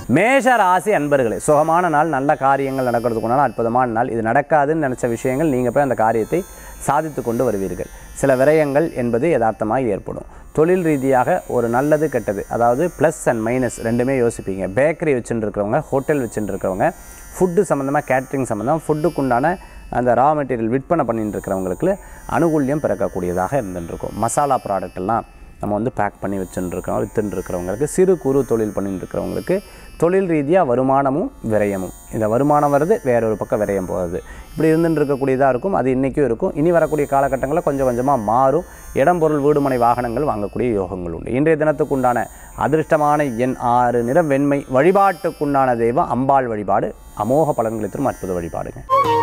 மேஷ ராசி அன்பர்களே சுகமான நாள் நல்ல காரியங்கள் நடக்கிறதுக்குனால அற்புதமான நாள் இது நடக்காதுன்னு நினச்ச விஷயங்கள் நீங்கள் போய் அந்த காரியத்தை சாதித்து கொண்டு வருவீர்கள் சில விரயங்கள் என்பது யதார்த்தமாக ஏற்படும் தொழில் ரீதியாக ஒரு நல்லது கெட்டது அதாவது ப்ளஸ் அண்ட் மைனஸ் ரெண்டுமே யோசிப்பீங்க பேக்கரி வச்சுட்டு இருக்கிறவங்க ஹோட்டல் வச்சுட்டு இருக்கிறவங்க ஃபுட்டு சம்மந்தமாக கேட்ரிங் சம்மந்தம் ஃபுட்டுக்குண்டான அந்த ரா மெட்டீரியல் விற்பனை பண்ணிட்டு இருக்கிறவங்களுக்கு அனுகூல்யம் பிறக்கக்கூடியதாக இருந்துருக்கும் மசாலா ப்ராடக்ட் எல்லாம் நம்ம வந்து பேக் பண்ணி வச்சுட்டு இருக்கிறோம் வித்துட்டு இருக்கிறவங்களுக்கு சிறு குறு தொழில் பண்ணிட்டு இருக்கிறவங்களுக்கு தொழில் ரீதியாக வருமானமும் விரயமும் இந்த வருமானம் வருது வேற ஒரு பக்கம் விரயம் போகுது இப்படி இருந்துட்டு இருக்கக்கூடியதாக இருக்கும் அது இன்றைக்கும் இருக்கும் இனி வரக்கூடிய காலகட்டங்களில் கொஞ்சம் கொஞ்சமாக மாறும் இடம் பொருள் வீடுமனை வாகனங்கள் வாங்கக்கூடிய யோகங்கள் உண்டு இன்றைய தினத்துக்குண்டான அதிர்ஷ்டமான எண் ஆறு நிறம் வெண்மை வழிபாட்டுக்குண்டான தெய்வம் அம்பாள் வழிபாடு அமோக பலன்களை தரும் அற்புத வழிபாடுங்க